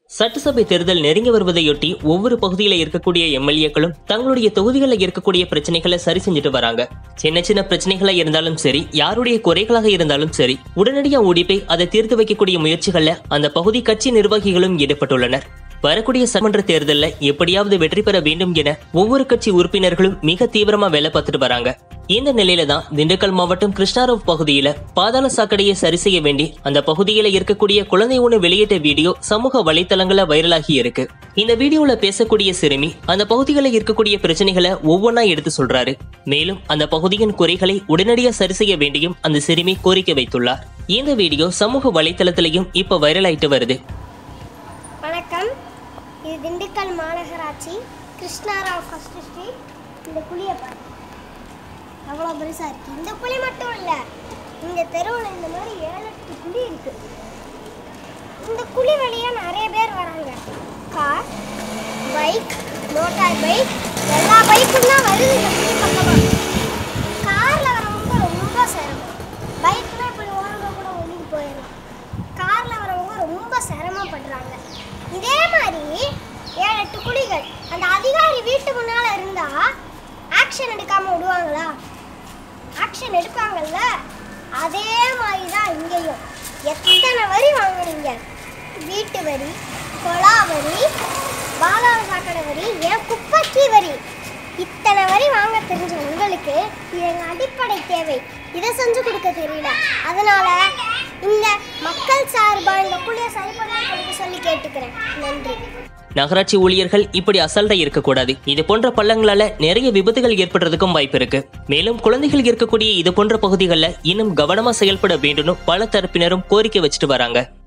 சட்டசபை தேர்தல் நெருங்கி வருவதையொட்டி ஒவ்வொரு பகுதியில இருக்கக்கூடிய எம்எல்ஏக்களும் தங்களுடைய தொகுதிகளில் இருக்கக்கூடிய பிரச்சனைகளை சரி செஞ்சுட்டு வராங்க சின்ன சின்ன பிரச்சனைகளா இருந்தாலும் சரி யாருடைய குறைகளாக இருந்தாலும் சரி உடனடியா ஓடி போய் அதை தீர்த்து வைக்கக்கூடிய முயற்சிகள்ல அந்த பகுதி கட்சி நிர்வாகிகளும் ஈடுபட்டுள்ளனர் வரக்கூடிய சட்டமன்ற தேர்தலில் எப்படியாவது வெற்றி பெற வேண்டும் என ஒவ்வொரு கட்சி உறுப்பினர்களும் மிக தீவிரமா வேலை பார்த்துட்டு வராங்க இந்த நிலையில தான் திண்டுக்கல் மாவட்டம் கிருஷ்ணாராவ் பகுதியில பாதாள சாக்கடையை சரி செய்ய வேண்டி அந்த பகுதியில இருக்கக்கூடிய குழந்தை ஒண்ணு வெளியிட்ட வீடியோ சமூக வலைத்தளங்கள வைரலாகி இருக்கு இந்த வீடியோல பேசக்கூடிய சிறுமி அந்த பகுதிகளில் இருக்கக்கூடிய பிரச்சனைகளை ஒவ்வொன்றா எடுத்து சொல்றாரு மேலும் அந்த பகுதியின் குறைகளை உடனடியாக சரி செய்ய வேண்டியும் அந்த சிறுமி கோரிக்கை வைத்துள்ளார் இந்த வீடியோ சமூக வலைத்தளத்திலையும் இப்ப வைரலாயிட்டு வருது வணக்கம் இது திண்டுக்கல் மாநகராட்சி கிருஷ்ணாராவ் ஃபர்ஸ்ட் ஸ்ட்ரீட் இந்த குழியை பாரு அவ்வளோ பெருசாக இருக்குது இந்த குழி மட்டும் இல்லை இந்த தெருவில் இந்த மாதிரி ஏழு எட்டு குழி இருக்கு இந்த குழி வழியாக நிறைய பேர் வராங்க கார் பைக் மோட்டார் பைக் எல்லா பைக்கும் தான் வருது இந்த குழி பக்கமாக காரில் வரவங்க ரொம்ப சிரமம் பைக்கில் இப்படி ஓரமாக கூட ஒழுங்கி போயிடலாம் காரில் வரவங்க ரொம்ப சிரமப்படுறாங்க இதே மாதிரி ஏழு எட்டு குழிகள் அந்த அதிகாரி வீட்டு முன்னால் இருந்தால் ஆக்ஷன் எடுக்காமல் விடுவாங்களா ஆக்ஷன் எடுப்பாங்கல்ல அதே மாதிரி தான் இங்கேயும் எத்தனை வரி வாங்குனீங்க வீட்டு வரி கொலா வரி பாதாள சாக்கடை வரி ஏன் குப்பைக்கு வரி இத்தனை வரி வாங்க தெரிஞ்ச உங்களுக்கு இது எங்கள் அடிப்படை தேவை இதை செஞ்சு கொடுக்க தெரியல அதனால இந்த மக்கள் சார்பா இந்த குழியை சரி பண்ணி கொடுக்க சொல்லி கேட்டுக்கிறேன் நன்றி நகராட்சி ஊழியர்கள் இப்படி அசால்ட்டா இருக்கக்கூடாது இது போன்ற பள்ளங்களால நிறைய விபத்துகள் ஏற்படுறதுக்கும் வாய்ப்பு இருக்கு மேலும் குழந்தைகள் இருக்கக்கூடிய இது போன்ற பகுதிகளில் இன்னும் கவனமா செயல்பட வேண்டும் பல தரப்பினரும் கோரிக்கை வச்சுட்டு வராங்க